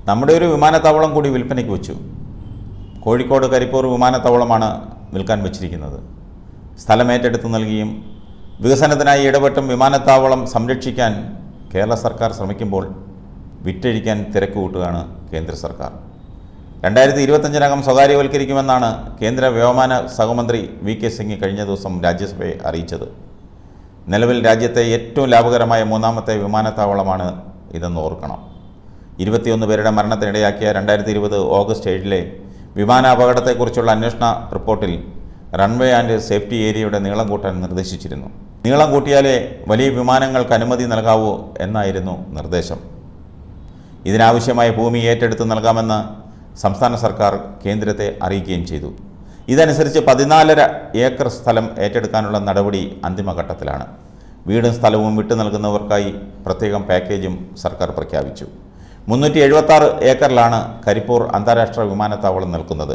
നമ്മുടെ ഒരു വിമാനത്താവളം കൂടി വിൽപ്പനയ്ക്ക് വെച്ചു കോഴിക്കോട് കരിപ്പൂർ വിമാനത്താവളമാണ് വിൽക്കാൻ വെച്ചിരിക്കുന്നത് സ്ഥലം ഏറ്റെടുത്ത് നൽകിയും വികസനത്തിനായി ഇടപെട്ടും വിമാനത്താവളം സംരക്ഷിക്കാൻ കേരള സർക്കാർ ശ്രമിക്കുമ്പോൾ വിറ്റഴിക്കാൻ തിരക്ക് കൂട്ടുകയാണ് കേന്ദ്ര സർക്കാർ രണ്ടായിരത്തി ഇരുപത്തഞ്ചിനകം സ്വകാര്യവൽക്കരിക്കുമെന്നാണ് കേന്ദ്ര വ്യോമയാന സഹമന്ത്രി വി കെ സിംഗ് കഴിഞ്ഞ ദിവസം രാജ്യസഭയെ അറിയിച്ചത് നിലവിൽ രാജ്യത്തെ ഏറ്റവും ലാഭകരമായ മൂന്നാമത്തെ വിമാനത്താവളമാണ് ഇതെന്ന് ഓർക്കണം ഇരുപത്തിയൊന്ന് പേരുടെ മരണത്തിനിടയാക്കിയ രണ്ടായിരത്തി ഇരുപത് ഓഗസ്റ്റ് ഏഴിലെ വിമാന അപകടത്തെക്കുറിച്ചുള്ള അന്വേഷണ റിപ്പോർട്ടിൽ റൺവേ ആൻഡ് സേഫ്റ്റി ഏരിയയുടെ നീളം കൂട്ടാൻ നിർദ്ദേശിച്ചിരുന്നു നീളം കൂട്ടിയാലേ വലിയ വിമാനങ്ങൾക്ക് അനുമതി നൽകാവൂ എന്നായിരുന്നു നിർദ്ദേശം ഇതിനാവശ്യമായ ഭൂമി ഏറ്റെടുത്ത് നൽകാമെന്ന് സംസ്ഥാന സർക്കാർ കേന്ദ്രത്തെ അറിയിക്കുകയും ചെയ്തു ഇതനുസരിച്ച് പതിനാലര ഏക്കർ സ്ഥലം ഏറ്റെടുക്കാനുള്ള നടപടി അന്തിമഘട്ടത്തിലാണ് വീടും സ്ഥലവും വിട്ടു നൽകുന്നവർക്കായി പ്രത്യേകം പാക്കേജും സർക്കാർ പ്രഖ്യാപിച്ചു മുന്നൂറ്റി എഴുപത്താറ് ഏക്കറിലാണ് കരിപ്പൂർ അന്താരാഷ്ട്ര വിമാനത്താവളം നിൽക്കുന്നത്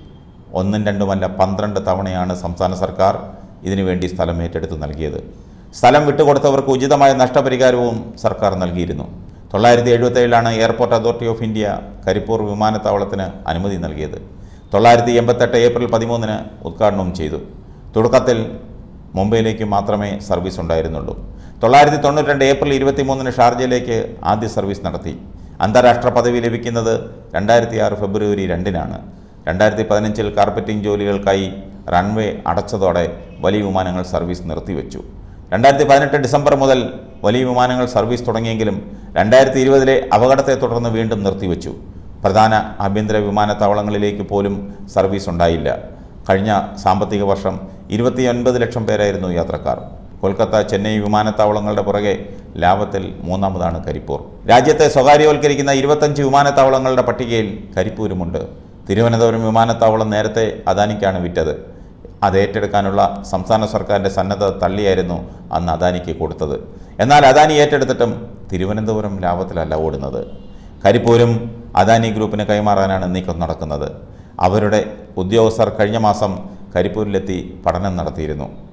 ഒന്നും രണ്ടുമല്ല പന്ത്രണ്ട് തവണയാണ് സംസ്ഥാന സർക്കാർ ഇതിനുവേണ്ടി സ്ഥലം ഏറ്റെടുത്ത് നൽകിയത് സ്ഥലം വിട്ടുകൊടുത്തവർക്ക് ഉചിതമായ നഷ്ടപരിഹാരവും സർക്കാർ നൽകിയിരുന്നു തൊള്ളായിരത്തി എഴുപത്തേഴിലാണ് airport authority of India Karipur വിമാനത്താവളത്തിന് അനുമതി നൽകിയത് തൊള്ളായിരത്തി എൺപത്തെട്ട് ഏപ്രിൽ പതിമൂന്നിന് ഉദ്ഘാടനവും ചെയ്തു തുടക്കത്തിൽ മുംബൈയിലേക്ക് മാത്രമേ സർവീസ് ഉണ്ടായിരുന്നുള്ളൂ തൊള്ളായിരത്തി തൊണ്ണൂറ്റി രണ്ട് ഏപ്രിൽ ഇരുപത്തിമൂന്നിന് ഷാർജയിലേക്ക് ആദ്യ സർവീസ് നടത്തി അന്താരാഷ്ട്ര പദവി ലഭിക്കുന്നത് രണ്ടായിരത്തി ആറ് ഫെബ്രുവരി രണ്ടിനാണ് രണ്ടായിരത്തി പതിനഞ്ചിൽ കാർപ്പറ്റിംഗ് ജോലികൾക്കായി റൺവേ അടച്ചതോടെ വലിയ വിമാനങ്ങൾ സർവീസ് നിർത്തിവെച്ചു രണ്ടായിരത്തി പതിനെട്ട് ഡിസംബർ മുതൽ വലിയ വിമാനങ്ങൾ സർവീസ് തുടങ്ങിയെങ്കിലും രണ്ടായിരത്തി ഇരുപതിലെ അപകടത്തെ തുടർന്ന് വീണ്ടും നിർത്തിവെച്ചു പ്രധാന ആഭ്യന്തര വിമാനത്താവളങ്ങളിലേക്ക് പോലും സർവീസ് ഉണ്ടായില്ല കഴിഞ്ഞ സാമ്പത്തിക വർഷം ഇരുപത്തിയൊൻപത് ലക്ഷം പേരായിരുന്നു യാത്രക്കാർ കൊൽക്കത്ത ചെന്നൈ വിമാനത്താവളങ്ങളുടെ പുറകെ ലാഭത്തിൽ മൂന്നാമതാണ് കരിപ്പൂർ രാജ്യത്തെ സ്വകാര്യവൽക്കരിക്കുന്ന ഇരുപത്തഞ്ച് വിമാനത്താവളങ്ങളുടെ പട്ടികയിൽ കരിപ്പൂരുമുണ്ട് തിരുവനന്തപുരം വിമാനത്താവളം നേരത്തെ അദാനിക്കാണ് വിറ്റത് അത് ഏറ്റെടുക്കാനുള്ള സംസ്ഥാന സർക്കാരിൻ്റെ സന്നദ്ധ തള്ളിയായിരുന്നു അന്ന് അദാനിക്ക് കൊടുത്തത് എന്നാൽ അദാനി ഏറ്റെടുത്തിട്ടും തിരുവനന്തപുരം ലാഭത്തിലല്ല ഓടുന്നത് കരിപ്പൂരും അദാനി ഗ്രൂപ്പിന് കൈമാറാനാണ് നീക്കം നടക്കുന്നത് അവരുടെ ഉദ്യോഗസ്ഥർ കഴിഞ്ഞ മാസം കരിപ്പൂരിലെത്തി പഠനം നടത്തിയിരുന്നു